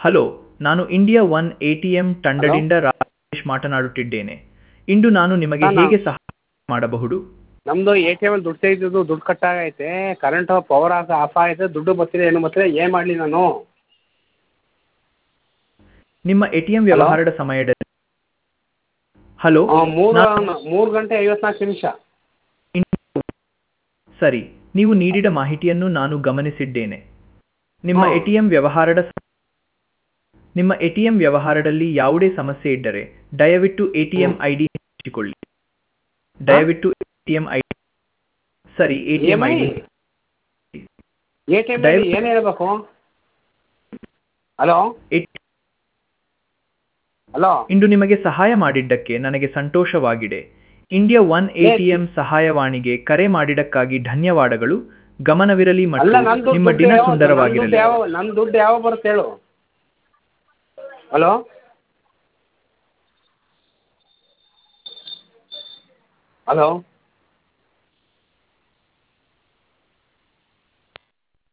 Hello ನಾನು India one A T M ತಂಡದಿಂದ ರಾಜೇಶ್ ಮಾತನಾಡುತ್ತಿದ್ದೇನೆ ಇಂದು ನಾನು ನಿಮಗೆ ನಾನು- ಹೇಗೆ ಸಹಾಯ ಮಾಡಬಹುದು ನಮ್ಮದು ಎ ಟಿ ಎಮಲ್ಲಿ ದುಡ್ಡು ತೆಗೆದಿದ್ದು ದುಡ್ಡು ಕಟ್ಟಾಗೈತೆ ಕರೆಂಟ್ ಪವರ್ ಆಫ್ ಆಫ್ ಆಗೈತೆ ದುಡ್ಡು ಬರ್ತಿಲ್ಲ ಏನು ಬರ್ತಿಲ್ಲ ಏನು ಮಾಡಲಿ ನಾನು ನಿಮ್ಮ ಎ ಟಿ ಎಂ ವ್ಯವಹಾರದ ಸಮಯದಲ್ಲಿ ಹಲೋ ಆ, ಮೂರು ನಾನು- ಮೂರು ಗಂಟೆ ಐವತ್ನಾಲ್ಕು ನಿಮಿಷ ಸರಿ ನೀವು ನೀಡಿದ ಮಾಹಿತಿಯನ್ನು ನಾನು ಗಮನಿಸಿದ್ದೇನೆ ನಿಮ್ಮ ಹಾ. ಎಟಿಎಂ ವ್ಯವಹಾರದ ಸ- ನಿಮ್ಮ ಎಟಿಎಂ ವ್ಯವಹಾರದಲ್ಲಿ ಯಾವುದೇ ಸಮಸ್ಯೆ ಇದ್ದರೆ ದಯವಿಟ್ಟು ಎಟಿಎಂ ಐಡಿ ಹಂಚಿಕೊಳ್ಳಿ ದಯವಿಟ್ಟು ಎಟಿಎಂ ಐಡಿ ಸರಿ ATM EMI? ID A T M ದಯವಿಟ್ಟು- ಏನು ಹೇಳ್ಬೇಕು ಹಲೋ ಹಲೋ ಇಂದು ನಿಮಗೆ ಸಹಾಯ ಮಾಡಿದ್ದಕ್ಕೆ ನನಗೆ ಸಂತೋಷವಾಗಿದೆ ಇಂಡಿಯಾ ಒನ್ ಎಟಿಎಂ ಸಹಾಯವಾಣಿಗೆ ಕರೆ ಮಾಡಿದ್ದಕ್ಕಾಗಿ ಧನ್ಯವಾದಗಳು ಗಮನವಿರಲಿ ಮತ್ತು ಅಲ್ಲ ನನ್ನ ದುಡ್ಡು ನಿಮ್ಮ ದುಡ್ಡು ದಿನ ಯಾವ- ನನ್ನ ದುಡ್ಡು ಸುಂದರವಾಗಿರಲಿ ಯಾವ ನನ್ನ ದುಡ್ಡು ಯಾವಾಗ ಬರುತ್ತೆ ಹೇಳು ಹಲೋ ಹಲೋ